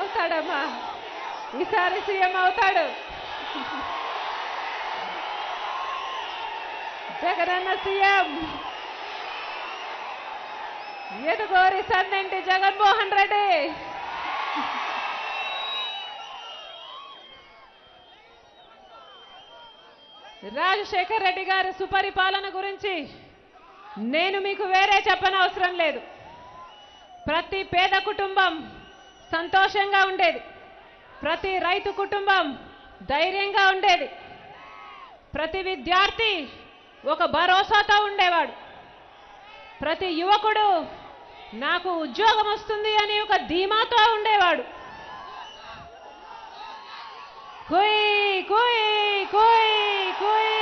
అవుతాడమ్మా ఈసారి సీఎం అవుతాడు జగనన్న సీఎం ఎదుగోరి సందంటి జగన్మోహన్ రెడ్డి రాజశేఖర్ రెడ్డి గారి సుపరిపాలన గురించి నేను మీకు వేరే చెప్పనవసరం లేదు ప్రతి పేద కుటుంబం సంతోషంగా ఉండేది ప్రతి రైతు కుటుంబం ధైర్యంగా ఉండేది ప్రతి విద్యార్థి ఒక భరోసాతో ఉండేవాడు ప్రతి యువకుడు నాకు ఉద్యోగం వస్తుంది అని ఒక ధీమాతో ఉండేవాడు కుయ్ కుయ్ కుయ్ కుయ్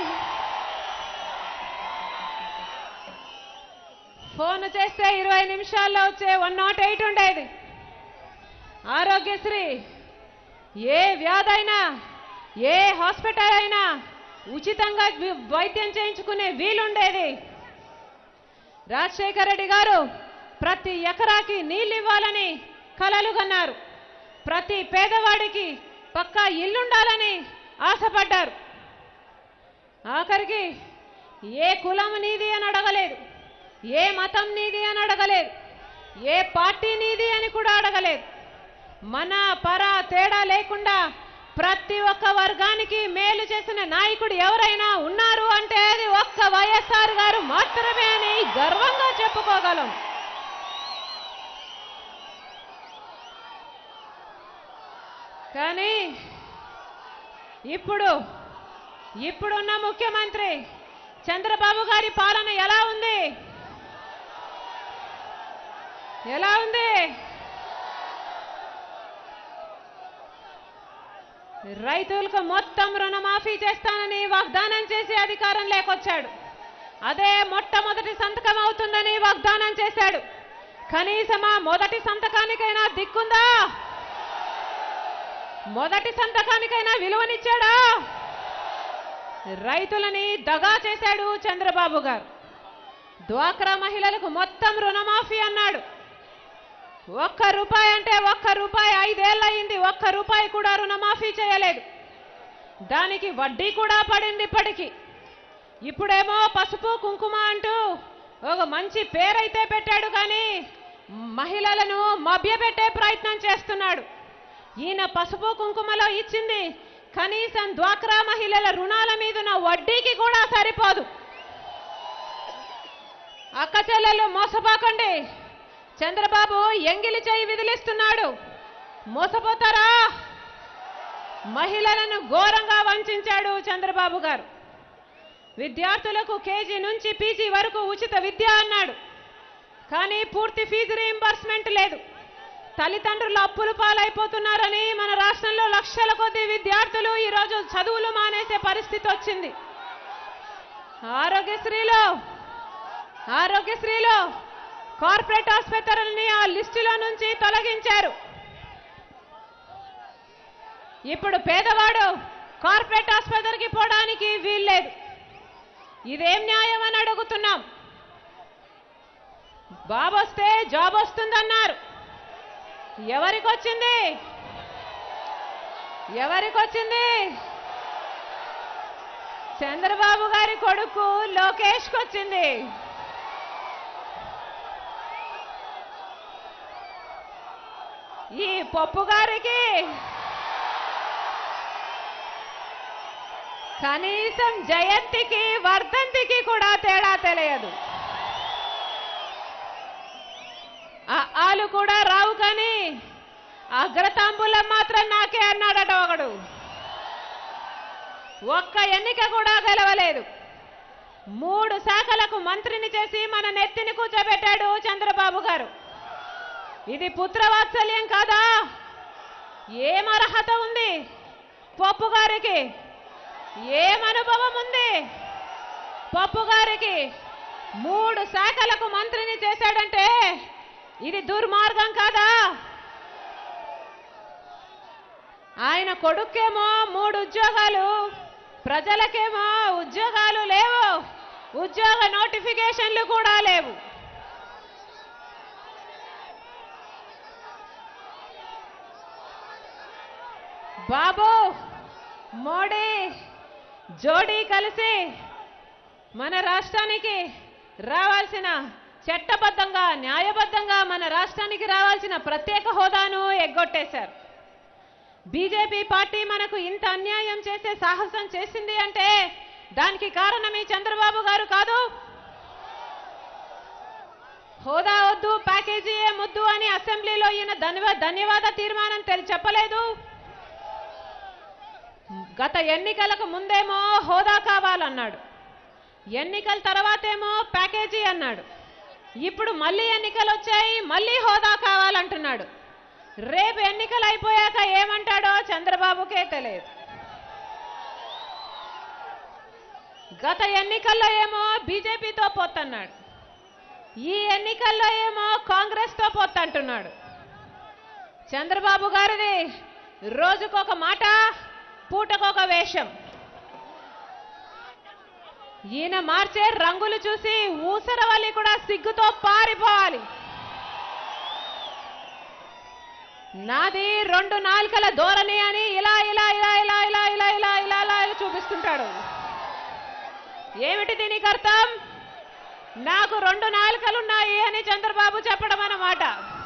ఫోన్ చేస్తే ఇరవై నిమిషాల్లో వచ్చే వన్ నాట్ ఎయిట్ ఉండేది ఆరోగ్యశ్రీ ఏ వ్యాధైనా ఏ హాస్పిటల్ అయినా ఉచితంగా వి- వైద్యం చేయించుకునే వీలుండేది రాజశేఖర రెడ్డి గారు ప్రతి ఎకరాకి నీళ్ళు ఇవ్వాలని కలలు కన్నారు ప్రతి పేదవాడికి పక్కా ఇల్లుండాలని ఆశపడ్డారు ఆఖరికి ఏ కులం నీది అని అడగలేదు ఏ మతం నీది అని అడగలేదు ఏ పార్టీ నీది అని కూడా అడగలేదు మన పర తేడా లేకుండా ప్రతి ఒక్క వర్గానికి మేలు చేసిన నాయకుడు ఎవరైనా ఉన్నారు అంటే అది ఒక్క వైఎస్ఆర్ గారు మాత్రమే అని గర్వంగా చెప్పుకోగలం కానీ ఇప్పుడు ఇప్పుడున్న ముఖ్యమంత్రి చంద్రబాబు గారి పాలన ఎలా ఉంది ఎలా ఉంది రైతులకు మొత్తం రుణమాఫీ చేస్తానని వాగ్దానం చేసి అధికారం లేకొచ్చాడు అదే మొట్టమొదటి సంతకం అవుతుందని వాగ్దానం చేశాడు కనీసం ఆ మొదటి సంతకానికైనా దిక్కుందా మొదటి సంతకానికైనా విలువనిచ్చాడా రైతులని దగా చేశాడు చంద్రబాబు గారు డ్వాక్రా మహిళలకు మొత్తం రుణమాఫీ అన్నాడు ఒక్క రూపాయి అంటే ఒక్క రూపాయి ఐదేళ్ళయింది ఒక్క రూపాయి కూడా రుణమాఫీ చేయలేదు దానికి వడ్డీ కూడా పడింది ఇప్పటికి ఇప్పుడేమో పసుపు కుంకుమ అంటూ ఒక మంచి పేరైతే పెట్టాడు కానీ మహిళలను మభ్యపెట్టే ప్రయత్నం చేస్తున్నాడు ఈయన పసుపు కుంకుమలో ఇచ్చింది కనీసం డ్వాక్రా మహిళల రుణాల మీదున్న వడ్డీకి కూడా సరిపోదు అక్క చెల్లెలు మోసపోకండి చంద్రబాబు ఎంగిలి చేయి విదిలిస్తున్నాడు మోసపోతారా మహిళలను ఘోరంగా వంచాడు చంద్రబాబు గారు విద్యార్థులకు కేజీ నుంచి పీజీ వరకు ఉచిత విద్య అన్నాడు కానీ పూర్తి ఫీజు రీయింబర్స్మెంట్ లేదు తల్లిదండ్రులు అప్పులు పాలైపోతున్నారని మన రాష్ట్రంలో లక్షల కొద్ది విద్యార్థులు ఈరోజు చదువులు మానేసే పరిస్థితి వచ్చింది ఆరోగ్యశ్రీలో ఆరోగ్యశ్రీలో కార్పొరేట్ ఆసుపత్రులని ఆ లిస్టులో నుంచి తొలగించారు ఇప్పుడు పేదవాడు కార్పొరేట్ ఆసుపత్రికి పోవడానికి వీల్లేదు ఇదేం న్యాయం అని అడుగుతున్నాం బాబు వస్తే జాబ్ వస్తుందన్నారు ఎవరికి వచ్చింది ఎవరికి వచ్చింది చంద్రబాబు గారి కొడుకు లోకేష్కి వచ్చింది ఈ పప్పు గారికి కనీసం జయంతికి వర్ధంతికి కూడా తేడా తెలియదు ఆ ఆలు కూడా రావు కానీ అగ్రతాంబూలం మాత్రం నాకే అన్నాడట ఒకడు ఒక్క ఎన్నిక కూడా గెలవలేదు మూడు శాఖలకు మంత్రిని చేసి మన నెత్తిని కూర్చోబెట్టాడు చంద్రబాబు గారు ఇది పుత్రవాత్సల్యం కాదా ఏం అర్హత ఉంది పప్పు గారికి ఏం అనుభవం ఉంది పప్పు గారికి మూడు శాఖలకు మంత్రిని చేశాడంటే ఇది దుర్మార్గం కాదా ఆయన కొడుకేమో మూడు ఉద్యోగాలు ప్రజలకేమో ఉద్యోగాలు లేవు ఉద్యోగ నోటిఫికేషన్లు కూడా లేవు బాబు మోడీ జోడీ కలిసి మన రాష్ట్రానికి రావాల్సిన చట్టబద్ధంగా న్యాయబద్ధంగా మన రాష్ట్రానికి రావాల్సిన ప్రత్యేక హోదాను ఎగ్గొట్టేశారు బీజేపీ పార్టీ మనకు ఇంత అన్యాయం చేసే సాహసం చేసింది అంటే దానికి కారణం ఈ చంద్రబాబు గారు కాదు హోదా వద్దు ప్యాకేజీ ఏ ముద్దు అని అసెంబ్లీలో ఈయన ధన్యవా ధన్యవాద తీర్మానం తెలి చెప్పలేదు గత ఎన్నికలకు ముందేమో హోదా కావాలన్నాడు ఎన్నికల తర్వాతేమో ప్యాకేజీ అన్నాడు ఇప్పుడు మళ్ళీ ఎన్నికలు వచ్చాయి మళ్ళీ హోదా కావాలంటున్నాడు రేపు ఎన్నికలు అయిపోయాక ఏమంటాడో చంద్రబాబుకే తెలియదు గత ఎన్నికల్లో ఏమో బీజేపీతో పొత్తన్నాడు ఈ ఎన్నికల్లో ఏమో కాంగ్రెస్తో పొత్తంటున్నాడు చంద్రబాబు గారిది రోజుకొక మాట పూటకొక వేషం ఈయన మార్చే రంగులు చూసి ఊసరవల్లి కూడా సిగ్గుతో పారిపోవాలి నాది రెండు నాలుకల ధోరణి అని ఇలా ఇలా ఇలా ఇలా ఇలా ఇలా ఇలా ఇలా ఇలా ఇలా చూపిస్తుంటాడు ఏమిటి దీనికి అర్థం నాకు రెండు నాలుకలున్నాయి అని చంద్రబాబు చెప్పడం అన్నమాట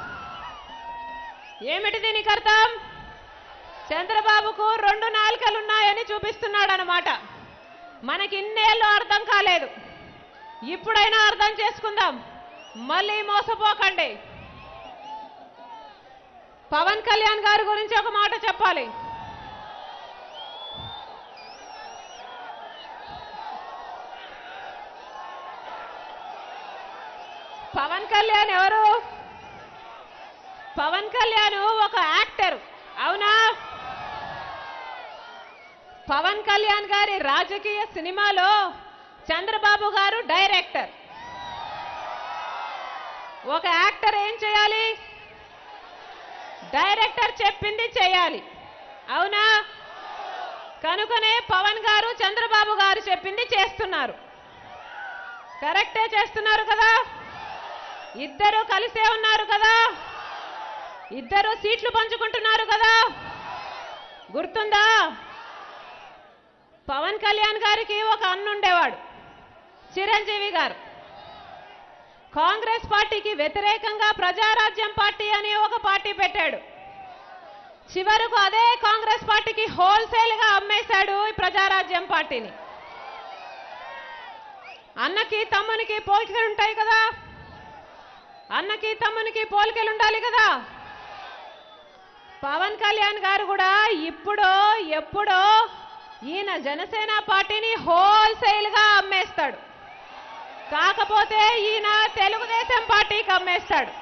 ఏమిటి దీనికి అర్థం చంద్రబాబుకు రెండు నాలుకలున్నాయని చూపిస్తున్నాడు అనమాట మనకి ఇన్నేళ్ళు అర్థం కాలేదు ఇప్పుడైనా అర్థం చేసుకుందాం మళ్ళీ మోసపోకండి పవన్ కళ్యాణ్ గారి గురించి ఒక మాట చెప్పాలి పవన్ కళ్యాణ్ ఎవరు పవన్ కళ్యాణ్ ఒక యాక్టర్ అవునా పవన్ కళ్యాణ్ గారి రాజకీయ సినిమాలో చంద్రబాబు గారు డైరెక్టర్ ఒక యాక్టర్ ఏం చేయాలి డైరెక్టర్ చెప్పింది చేయాలి అవునా కనుకనే పవన్ గారు చంద్రబాబు గారు చెప్పింది చేస్తున్నారు కరెక్టే చేస్తున్నారు కదా ఇద్దరు కలిసే ఉన్నారు కదా ఇద్దరు సీట్లు పంచుకుంటున్నారు కదా గుర్తుందా పవన్ కళ్యాణ్ గారికి ఒక అన్నుండేవాడు చిరంజీవి గారు కాంగ్రెస్ పార్టీకి వ్యతిరేకంగా ప్రజారాజ్యం పార్టీ అని ఒక పార్టీ పెట్టాడు చివరకు అదే కాంగ్రెస్ పార్టీకి హోల్సేల్ గా అమ్మేశాడు ఈ ప్రజారాజ్యం పార్టీని అన్నకి తమ్మునికి పోలికలు ఉంటాయి కదా అన్నకి తమ్మునికి పోలికలు ఉండాలి కదా పవన్ కళ్యాణ్ గారు కూడా ఇప్పుడో ఎప్పుడో ఈయన జనసేన పార్టీని హోల్సేల్ గా అమ్మేస్తాడు కాకపోతే ఈయన తెలుగుదేశం పార్టీకి అమ్మేస్తాడు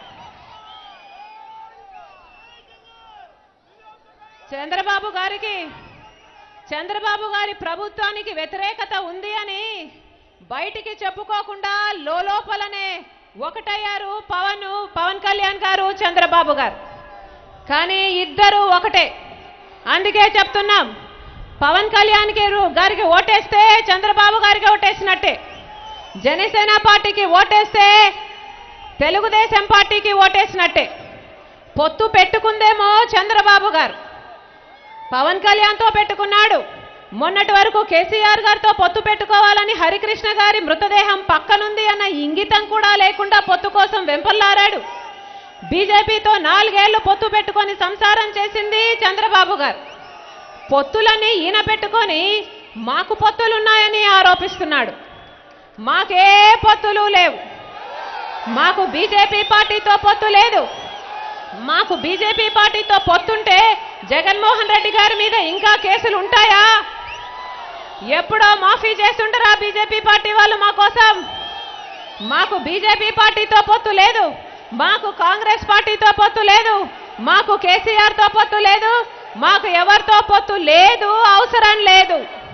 చంద్రబాబు గారికి చంద్రబాబు గారి ప్రభుత్వానికి వ్యతిరేకత ఉంది అని బయటికి చెప్పుకోకుండా లోపలనే ఒకటయ్యారు పవన్ పవన్ కళ్యాణ్ గారు చంద్రబాబు గారు కానీ ఇద్దరు ఒకటే అందుకే చెప్తున్నాం పవన్ కళ్యాణ్ గారికి ఓటేస్తే చంద్రబాబు గారికి ఓటేసినట్టే జనసేన పార్టీకి ఓటేస్తే తెలుగుదేశం పార్టీకి ఓటేసినట్టే పొత్తు పెట్టుకుందేమో చంద్రబాబు గారు పవన్ కళ్యాణ్తో పెట్టుకున్నాడు మొన్నటి వరకు కేసీఆర్ గారితో పొత్తు పెట్టుకోవాలని హరికృష్ణ గారి మృతదేహం పక్కనుంది అన్న ఇంగితం కూడా లేకుండా పొత్తు కోసం వెంపల్లారాడు బీజేపీతో నాలుగేళ్లు పొత్తు పెట్టుకొని సంసారం చేసింది చంద్రబాబు గారు పొత్తులన్నీ ఈయన పెట్టుకొని మాకు పొత్తులున్నాయని ఆరోపిస్తున్నాడు మాకే పొత్తులు లేవు మాకు బీజేపీ పార్టీతో పొత్తు లేదు మాకు బీజేపీ పార్టీతో పొత్తుంటే జగన్మోహన్ రెడ్డి గారి మీద ఇంకా కేసులు ఉంటాయా ఎప్పుడో మాఫీ చేస్తుంటారా బీజేపీ పార్టీ వాళ్ళు మా కోసం మాకు బీజేపీ పార్టీతో పొత్తు లేదు మాకు కాంగ్రెస్ పార్టీతో పొత్తు లేదు మాకు కేసీఆర్ తో పొత్తు లేదు మాకు ఎవరితో పొత్తు లేదు అవసరం లేదు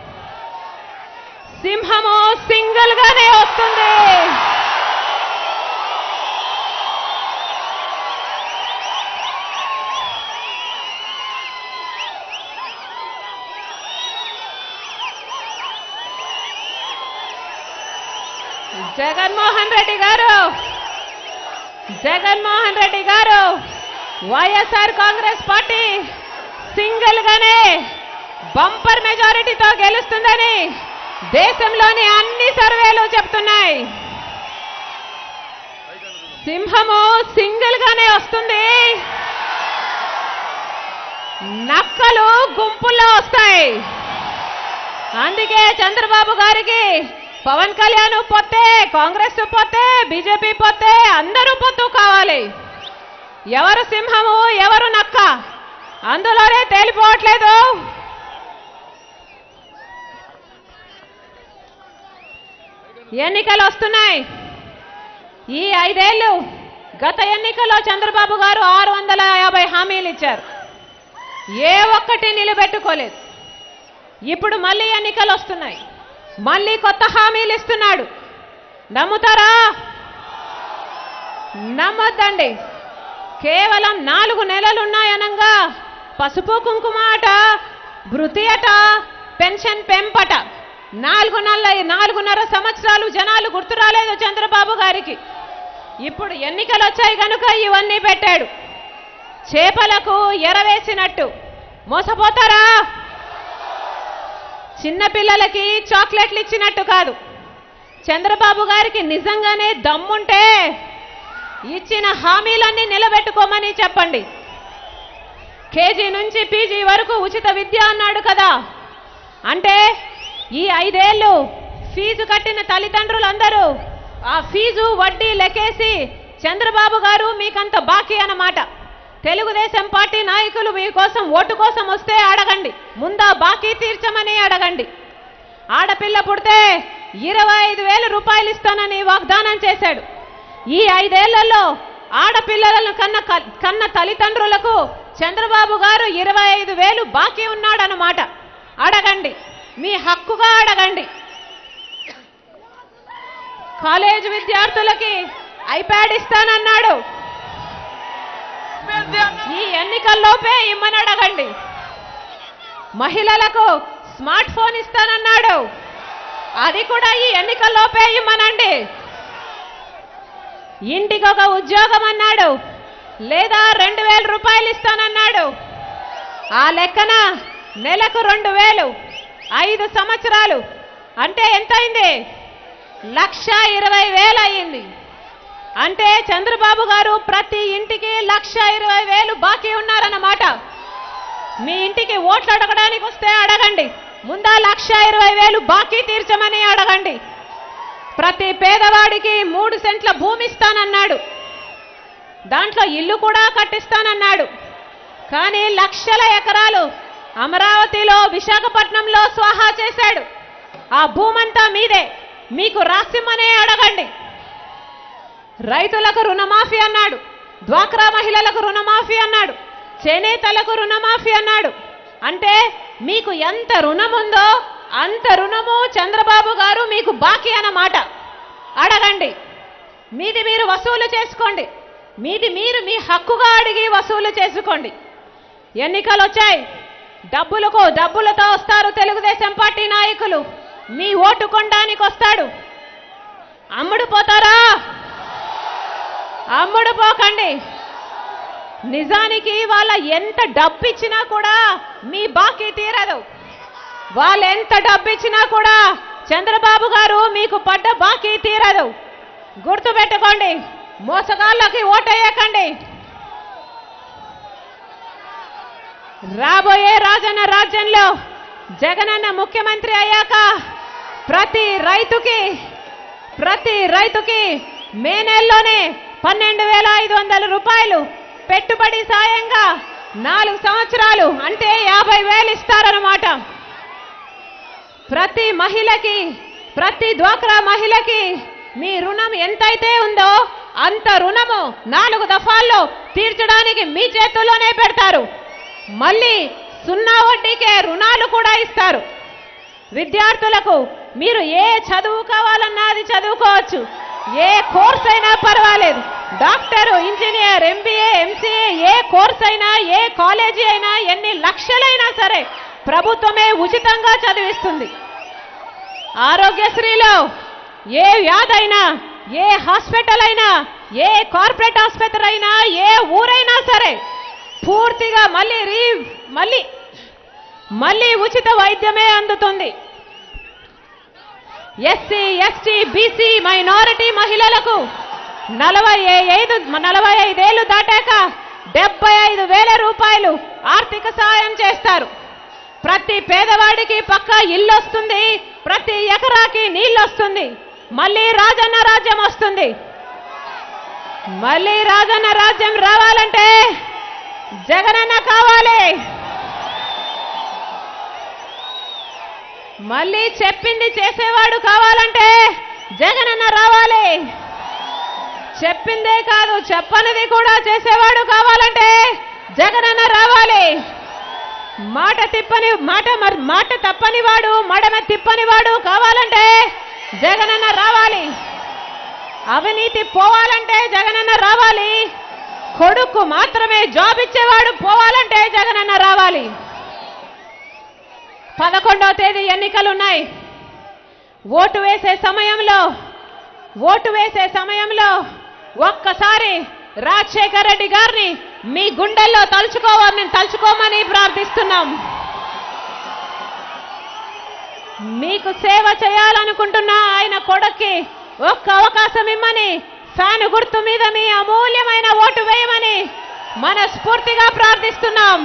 సింహము సింగిల్ గానే వస్తుంది జగన్మోహన్ రెడ్డి గారు జగన్మోహన్ రెడ్డి గారు వైఎస్ఆర్ కాంగ్రెస్ పార్టీ సింగిల్ గానే బంపర్ మెజారిటీతో గెలుస్తుందని దేశంలోని అన్ని సర్వేలు చెప్తున్నాయి సింహము సింగిల్ గానే వస్తుంది నక్కలు గుంపుల్లో వస్తాయి అందుకే చంద్రబాబు గారికి పవన్ కళ్యాణ్ పొత్తే కాంగ్రెస్ పొత్తే బీజేపీ పొత్తే అందరూ పొత్తు కావాలి ఎవరు సింహము ఎవరు నక్క అందులోనే తేలిపోవట్లేదు ఎన్నికలు వస్తున్నాయి ఈ ఐదేళ్లు గత ఎన్నికల్లో చంద్రబాబు గారు ఆరు వందల యాభై హామీలు ఇచ్చారు ఏ ఒక్కటి నిలబెట్టుకోలేదు ఇప్పుడు మళ్ళీ ఎన్నికలు వస్తున్నాయి మళ్ళీ కొత్త హామీలు ఇస్తున్నాడు నమ్ముతారా నమ్మొద్దండి కేవలం నాలుగు నెలలున్నాయనంగా పసుపు కుంకుమ అట భృతి అట పెన్షన్ పెంపట నాలుగు నెలల నాలుగున్నర సంవత్సరాలు జనాలు గుర్తు రాలేదు చంద్రబాబు గారికి ఇప్పుడు ఎన్నికలు వచ్చాయి కనుక ఇవన్నీ పెట్టాడు చేపలకు ఎరవేసినట్టు మోసపోతారా చిన్నపిల్లలకి చాక్లెట్లు ఇచ్చినట్టు కాదు చంద్రబాబు గారికి నిజంగానే దమ్ముంటే ఇచ్చిన హామీలన్నీ నిలబెట్టుకోమని చెప్పండి కేజీ నుంచి పీజీ వరకు ఉచిత విద్య అన్నాడు కదా అంటే ఈ ఐదేళ్లు ఫీజు కట్టిన తల్లిదండ్రులందరూ ఆ ఫీజు వడ్డీ లెక్కేసి చంద్రబాబు గారు మీకంత బాకీ అన్నమాట తెలుగుదేశం పార్టీ నాయకులు మీకోసం ఓటు కోసం వస్తే అడగండి ముందా బాకీ తీర్చమని అడగండి ఆడపిల్ల పుడితే ఇరవై ఐదు వేల రూపాయలు ఇస్తానని వాగ్దానం చేశాడు ఈ ఐదేళ్లలో ఆడపిల్లలను కన్న కన్న తల్లిదండ్రులకు చంద్రబాబు గారు ఇరవై ఐదు వేలు బాకీ ఉన్నాడనమాట అడగండి మీ హక్కుగా అడగండి కాలేజ్ విద్యార్థులకి ఐప్యాడ్ ఇస్తానన్నాడు ఈ ఎన్నికల్లోపే ఇమ్మని అడగండి మహిళలకు స్మార్ట్ ఫోన్ ఇస్తానన్నాడు అది కూడా ఈ ఎన్నికల్లోపే ఇమ్మనండి ఇంటికి ఒక ఉద్యోగం అన్నాడు లేదా రెండు వేల రూపాయలు ఇస్తానన్నాడు ఆ లెక్కన నెలకు రెండు వేలు ఐదు సంవత్సరాలు అంటే ఎంత అయింది లక్ష ఇరవై వేలు అయ్యింది అంటే చంద్రబాబు గారు ప్రతి ఇంటికి లక్ష ఇరవై వేలు బాకీ ఉన్నారన్నమాట మీ ఇంటికి ఓట్లు అడగడానికి వస్తే అడగండి ముందా లక్ష ఇరవై వేలు బాకీ తీర్చమని అడగండి ప్రతి పేదవాడికి మూడు సెంట్ల భూమి ఇస్తానన్నాడు దాంట్లో ఇల్లు కూడా కట్టిస్తానన్నాడు కానీ లక్షల ఎకరాలు అమరావతిలో విశాఖపట్నంలో స్వాహా చేశాడు ఆ భూమంతా మీదే మీకు రాసిమ్మనే అడగండి రైతులకు రుణమాఫీ అన్నాడు డ్వాక్రా మహిళలకు రుణమాఫీ అన్నాడు చేనేతలకు రుణమాఫీ అన్నాడు అంటే మీకు ఎంత రుణం ఉందో అంత రుణము చంద్రబాబు గారు మీకు బాకీ అన్నమాట అడగండి మీది మీరు వసూలు చేసుకోండి మీది మీరు మీ హక్కుగా అడిగి వసూలు చేసుకోండి ఎన్నికలు వచ్చాయి డబ్బులకు డబ్బులతో వస్తారు తెలుగుదేశం పార్టీ నాయకులు మీ ఓటు కొనడానికి వస్తాడు అమ్ముడు పోతారా అమ్ముడు పోకండి నిజానికి వాళ్ళ ఎంత డబ్బు ఇచ్చినా కూడా మీ బాకీ తీరదు వాళ్ళు ఎంత డబ్బు ఇచ్చినా కూడా చంద్రబాబు గారు మీకు పడ్డ బాకీ తీరదు గుర్తుపెట్టుకోండి మోసగాళ్ళకి ఓటేయకండి రాబోయే రాజన్న రాజ్యంలో జగనన్న ముఖ్యమంత్రి అయ్యాక ప్రతి రైతుకి ప్రతి రైతుకి మే నెలలోనే పన్నెండు వేల ఐదు వందల రూపాయలు పెట్టుబడి సాయంగా నాలుగు సంవత్సరాలు అంటే యాభై వేలు ఇస్తారన్నమాట ప్రతి మహిళకి ప్రతి డ్వాక్రా మహిళకి మీ రుణం ఎంతైతే ఉందో అంత రుణము నాలుగు దఫాల్లో తీర్చడానికి మీ చేతుల్లోనే పెడతారు మళ్ళీ సున్నా వడ్డీకే రుణాలు కూడా ఇస్తారు విద్యార్థులకు మీరు ఏ చదువు కావాలన్నా అది చదువుకోవచ్చు ఏ కోర్స్ అయినా పర్వాలేదు డాక్టర్ ఇంజనీర్ ఎంబీఏ ఎంసీఏ ఏ కోర్స్ అయినా ఏ కాలేజీ అయినా ఎన్ని లక్షలైనా సరే ప్రభుత్వమే ఉచితంగా చదివిస్తుంది ఆరోగ్యశ్రీలో ఏ వ్యాధైనా ఏ హాస్పిటల్ అయినా ఏ కార్పొరేట్ ఆసుపత్రి అయినా ఏ ఊరైనా సరే పూర్తిగా మళ్ళీ రీ మళ్ళీ మళ్ళీ ఉచిత వైద్యమే అందుతుంది ఎస్సీ ఎస్టీ బీసీ మైనారిటీ మహిళలకు నలభై ఐదు నలభై ఐదేళ్లు దాటాక డెబ్బై ఐదు వేల రూపాయలు ఆర్థిక సాయం చేస్తారు ప్రతి పేదవాడికి పక్క ఇల్లు వస్తుంది ప్రతి ఎకరాకి నీళ్ళు వస్తుంది మళ్ళీ రాజన్న రాజ్యం వస్తుంది మళ్ళీ రాజన్న రాజ్యం రావాలంటే జగనన్న కావాలి మళ్ళీ చెప్పింది చేసేవాడు కావాలంటే జగనన్న రావాలి చెప్పిందే కాదు చెప్పనిది కూడా చేసేవాడు కావాలంటే జగనన్న రావాలి మాట తిప్పని మాట మర్- మాట తప్పని వాడు మడమ తిప్పని వాడు కావాలంటే జగనన్న రావాలి అవినీతి పోవాలంటే జగనన్న రావాలి కొడుకు మాత్రమే జాబ్ ఇచ్చేవాడు పోవాలంటే జగనన్న రావాలి పదకొండవ తేదీ ఎన్నికలున్నాయి ఓటు వేసే సమయంలో ఓటు వేసే సమయంలో ఒక్కసారి రాజశేఖర రెడ్డి గారిని మీ గుండెల్లో తలుచుకోవాలని తలుచుకోమని ప్రార్థిస్తున్నాం మీకు సేవ చేయాలనుకుంటున్న ఆయన కొడుక్కి ఒక్క అవకాశం ఇమ్మని ఫ్యాను గుర్తు మీద మీ అమూల్యమైన ఓటు వేయమని మనస్ఫూర్తిగా ప్రార్థిస్తున్నాం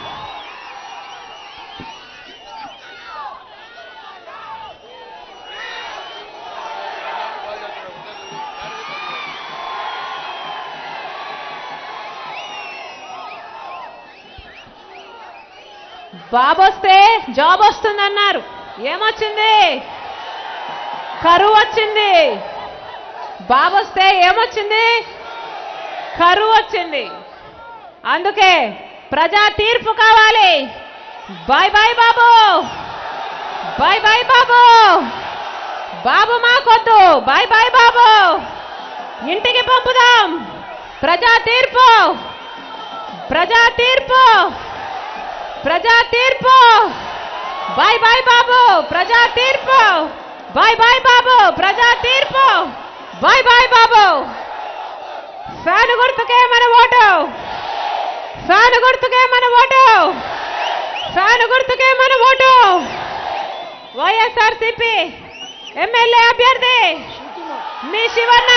బాబు వస్తే జాబ్ వస్తుందన్నారు ఏమొచ్చింది కరువు వచ్చింది బాబు వస్తే ఏమొచ్చింది కరువు వచ్చింది అందుకే ప్రజా తీర్పు కావాలి bye bye Babu bye bye Babu Babu మాకొద్దు బాయ్ బాయ్ బాబు ఇంటికి పంపుదాం ప్రజా తీర్పు ప్రజా తీర్పు ప్రజా తీర్పు బాయ్ బాయ్ బాబు ప్రజా తీర్పు బాయ్ బాయ్ బాబు ప్రజా తీర్పు బాయ్ బాయ్ బాబు ఫ్యాన్ గుర్తుకే మన ఓటు ఫ్యాన్ గుర్తుకే మన ఓటు ఫ్యాన్ గుర్తుకే మన ఓటు వైఎస్ఆర్సిపి ఎమ్మెల్యే అభ్యర్థి మీ శివన్న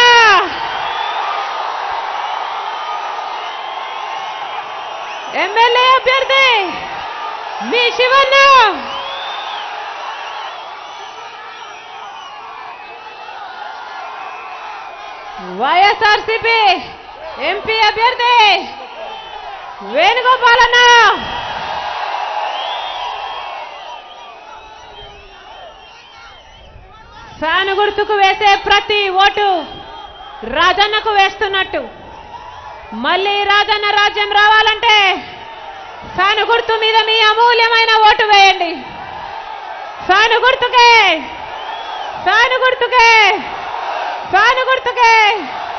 ఎమ్మెల్యే అభ్యర్థి మీ శివన్న వైఎస్ఆర్సిపి ఎంపీ అభ్యర్థి వేణుగోపాలన్న ఫ్యాన్ గుర్తుకు వేసే ప్రతి ఓటు రాజన్నకు వేస్తున్నట్టు మళ్ళీ రాజన్న రాజ్యం రావాలంటే ఫ్యాన్ గుర్తు మీద మీ అమూల్యమైన ఓటు వేయండి ఫ్యాన్ గుర్తుకే ఫ్యాన్ గుర్తుకే ఫ్యాన్ గుర్తుకే